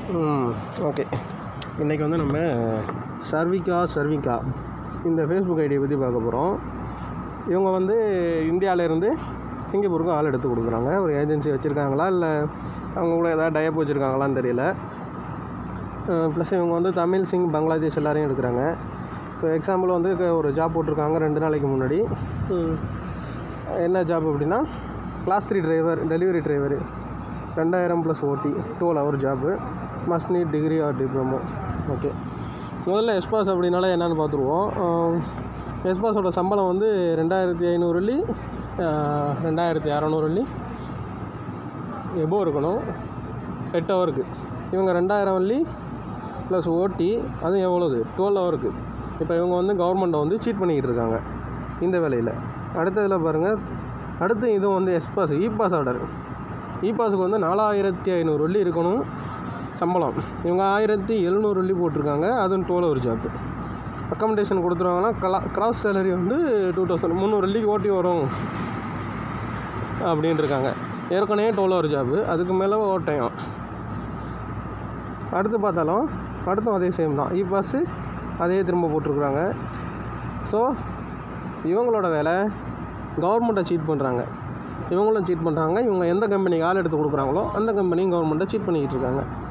okay இன்றைக்கி வந்து நம்ம சர்விகா சர்விகா இந்த ஃபேஸ்புக் ஐடியை பற்றி பார்க்க போகிறோம் இவங்க வந்து இந்தியாவிலேருந்து சிங்கப்பூருக்கு ஆள் எடுத்து கொடுக்குறாங்க ஒரு ஏஜென்சி வச்சுருக்காங்களா இல்லை அவங்க கூட ஏதாவது டயப் வச்சுருக்காங்களான்னு தெரியல ப்ளஸ் இவங்க வந்து தமிழ் சிங் பங்களாதேஷ் எல்லாரையும் எடுக்கிறாங்க இப்போ எக்ஸாம்பிள் வந்து க- ஒரு ஜாப் போட்டிருக்காங்க ரெண்டு நாளைக்கு முன்னாடி ம், என்ன ஜாப் அப்படின்னா class three driver delivery driver ரெண்டாயிரம் plus OT twelve hour job must need degree or diploma okay முதல்ல எஸ்பாஸ் அப்படின்னாலே என்னென்னு பார்த்துருவோம் எஸ்பாஸோட சம்பளம் வந்து ரெண்டாயிரத்தி ஐநூறு வெள்ளி ரெண்டாயிரத்தி அறநூறு வெள்ளி எபோ இருக்கணும் எட்டு ஹவருக்கு இவங்க ரெண்டாயிரம் வள்ளி ப்ளஸ் ஓடி அது எவ்வளோது டுவெல் ஹவருக்கு இப்போ இவங்க வந்து கவர்மெண்ட்டை வந்து சீட் பண்ணிக்கிட்டு இருக்காங்க இந்த வேலையில் அடுத்ததில் பாருங்கள் அடுத்து இதுவும் வந்து S pass E pass order E பாஸுக்கு வந்து நாலாயிரத்தி ஐநூறு வெள்ளி இருக்கணும் சம்பளம் இவங்க ஆயிரத்தி எழுநூறு வெள்ளி போட்டிருக்காங்க அதுவும் டுவெல் ஹவர் ஜாப்பு அக்கமடேஷன் கொடுத்துருவாங்கன்னா கலா கிராஸ் சேலரி வந்து டூ தௌசண்ட் முந்நூறு வெள்ளிக்கு ஓட்டி வரும் அப்படின்னு இருக்காங்க ஏற்கனவே டுவெல் ஹவர் ஜாப்பு அதுக்கு மேலே ஓவர் டைம் அடுத்து பார்த்தாலும் அடுத்தும் அதே சேம் தான் இ பாஸு அதே திரும்ப போட்டிருக்குறாங்க ஸோ இவங்களோட வேலை கவர்மெண்ட்டை சீட் பண்ணுறாங்க இவங்களும் சீட் பண்ணுறாங்க இவங்க எந்த கம்பெனிக்கு ஆள் எடுத்து கொடுக்குறாங்களோ அந்த கம்பெனியும் கவர்மெண்ட்டை சீட் பண்ணிக்கிட்டு இருக்காங்க